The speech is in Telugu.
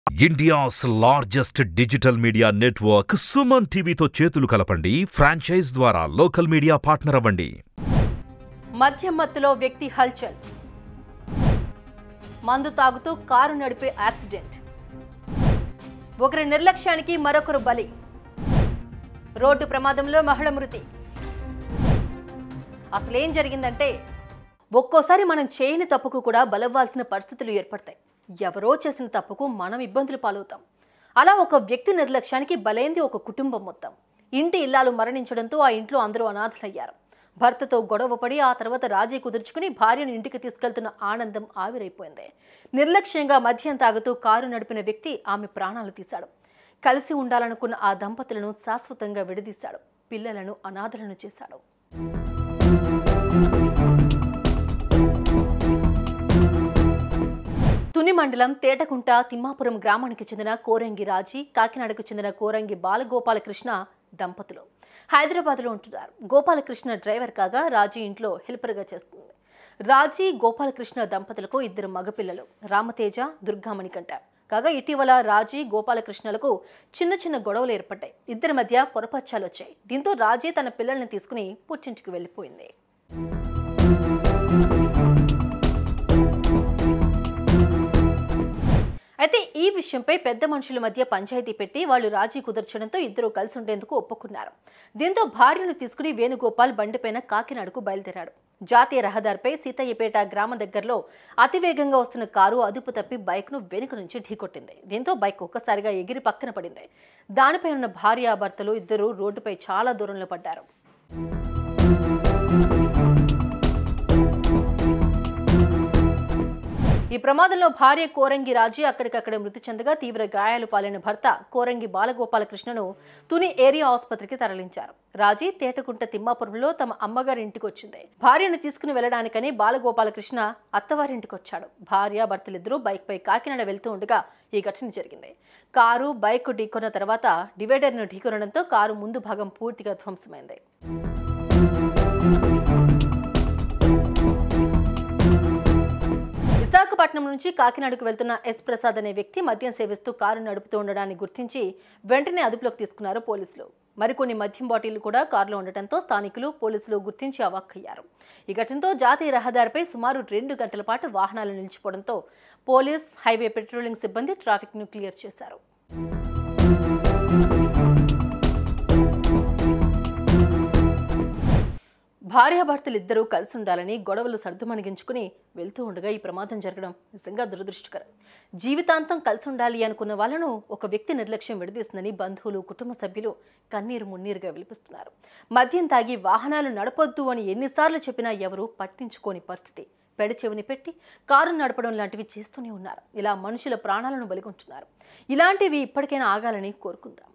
India's largest digital media network Suman టీవీతో చేతులు కలపండి ఫ్రాంచైజ్ ద్వారా లోకల్ మీడియా పార్ట్నర్ అవ్వండి మద్యం మత్తులో వ్యక్తి హల్చల్ మందు తాగుతూ కారు నడిపే యాక్సిడెంట్ ఒకరి నిర్లక్ష్యానికి మరొకరు బలి రోడ్డు ప్రమాదంలో మహిళ మృతి అసలేం జరిగిందంటే ఒక్కోసారి మనం చేయని తప్పుకు కూడా బలవ్వాల్సిన పరిస్థితులు ఏర్పడతాయి ఎవరో చేసిన తప్పుకు మనం ఇబ్బందులు పాలవుతాం అలా ఒక వ్యక్తి నిర్లక్ష్యానికి బలైంది ఒక కుటుంబం మొత్తం ఇంటి ఇల్లాలు మరణించడంతో ఆ ఇంట్లో అందరూ అనాథలయ్యారు భర్తతో గొడవపడి ఆ తర్వాత రాజీ కుదుర్చుకుని భార్యను ఇంటికి తీసుకెళ్తున్న ఆనందం ఆవిరైపోయింది నిర్లక్ష్యంగా మద్యం తాగుతూ కారు నడిపిన వ్యక్తి ఆమె ప్రాణాలు తీశాడు కలిసి ఉండాలనుకున్న ఆ దంపతులను శాశ్వతంగా విడదీశాడు పిల్లలను అనాథలను చేశాడు తుని మండలం తేటకుంట తిమ్మాపురం గ్రామానికి చెందిన కోరంగి రాజీ కాకినాడకు చెందిన కోరంగి బాలగోపాలకృష్ణ దంపతులు హైదరాబాద్లో ఉంటున్నారు గోపాలకృష్ణ డ్రైవర్ కాగా రాజీ ఇంట్లో హెల్పర్గా చేస్తుంది రాజీ గోపాలకృష్ణ దంపతులకు ఇద్దరు మగపిల్లలు రామతేజ దుర్గామణికంట కాగా ఇటీవల రాజీ గోపాలకృష్ణలకు చిన్న చిన్న గొడవలు ఏర్పడ్డాయి ఇద్దరి మధ్య పొరపచ్చాలు వచ్చాయి దీంతో రాజీ తన పిల్లల్ని తీసుకుని పుట్టింటికి వెళ్ళిపోయింది అయితే ఈ విషయంపై పెద్ద మనుషుల మధ్య పంచాయతీ పెట్టి వాళ్ళు రాజీ కుదర్చడంతో ఇద్దరు కలిసి ఉండేందుకు ఒప్పుకున్నారు దీంతో భార్యను తీసుకుని వేణుగోపాల్ బండిపైన కాకినాడకు బయలుదేరాడు జాతీయ రహదారిపై సీతయ్యపేట గ్రామం దగ్గరలో అతివేగంగా వస్తున్న కారు అదుపు తప్పి బైక్ను వెనుక నుంచి ఢీకొట్టింది దీంతో బైక్ ఒక్కసారిగా ఎగిరి పక్కన పడింది దానిపై ఉన్న భార్యాభర్తలు ఇద్దరు రోడ్డుపై చాలా దూరంలో పడ్డారు ఈ ప్రమాదంలో భార్య కోరంగి రాజీ అక్కడికక్కడ మృతి చెందగా తీవ్ర గాయాలు పాలైన భర్త కోరంగి బాలగోపాలకృష్ణను తుని ఏరియా ఆసుపత్రికి తరలించారు రాజీ తేటకుంట తిమ్మాపురంలో తమ అమ్మగారి ఇంటికి వచ్చింది భార్యను తీసుకుని వెళ్లడానికని బాలగోపాలకృష్ణ అత్తవారింటికి వచ్చాడు భార్య భర్తలిద్దరూ బైక్ పై కాకినాడ వెళ్తూ ఉండగా ఈ ఘటన జరిగింది కారు బైక్ ఢీకొన్న తర్వాత డివైడర్ను ఢీకొనడంతో కారు ముందు భాగం పూర్తిగా ధ్వంసమైంది విశాఖపట్నం నుంచి కాకినాడకు వెళ్తున్న ఎస్ ప్రసాద్ అనే వ్యక్తి మద్యం సేవిస్తూ కారు నడుపుతూ ఉండడాన్ని గుర్తించి వెంటనే అదుపులోకి తీసుకున్నారు పోలీసులు మరికొన్ని మద్యం బాటిళ్లు కూడా కారులో ఉండటంతో స్థానికులు పోలీసులు గుర్తించి అవాక్కయ్యారు ఈ ఘటనతో జాతీయ రహదారిపై సుమారు రెండు గంటల పాటు వాహనాలు నిలిచిపోవడంతో పోలీస్ హైవే పెట్రోలింగ్ సిబ్బంది ట్రాఫిక్ను క్లియర్ చేశారు భార్యాభర్తలు ఇద్దరూ కలిసి ఉండాలని గొడవలు సర్దుమణిగించుకుని వెళ్తూ ఉండగా ఈ ప్రమాదం జరగడం నిజంగా దురదృష్టకరం జీవితాంతం కలిసి ఉండాలి అనుకున్న వాళ్ళను ఒక వ్యక్తి నిర్లక్ష్యం విడదీస్తుందని బంధువులు కుటుంబ సభ్యులు కన్నీరు మున్నీరుగా విలిపిస్తున్నారు మద్యం తాగి వాహనాలు నడపొద్దు అని ఎన్నిసార్లు చెప్పినా ఎవరూ పట్టించుకోని పరిస్థితి పెడ చెవిని పెట్టి కారు నడపడం లాంటివి చేస్తూనే ఉన్నారు ఇలా మనుషుల ప్రాణాలను బలిగొంటున్నారు ఇలాంటివి ఇప్పటికైనా ఆగాలని కోరుకుందాం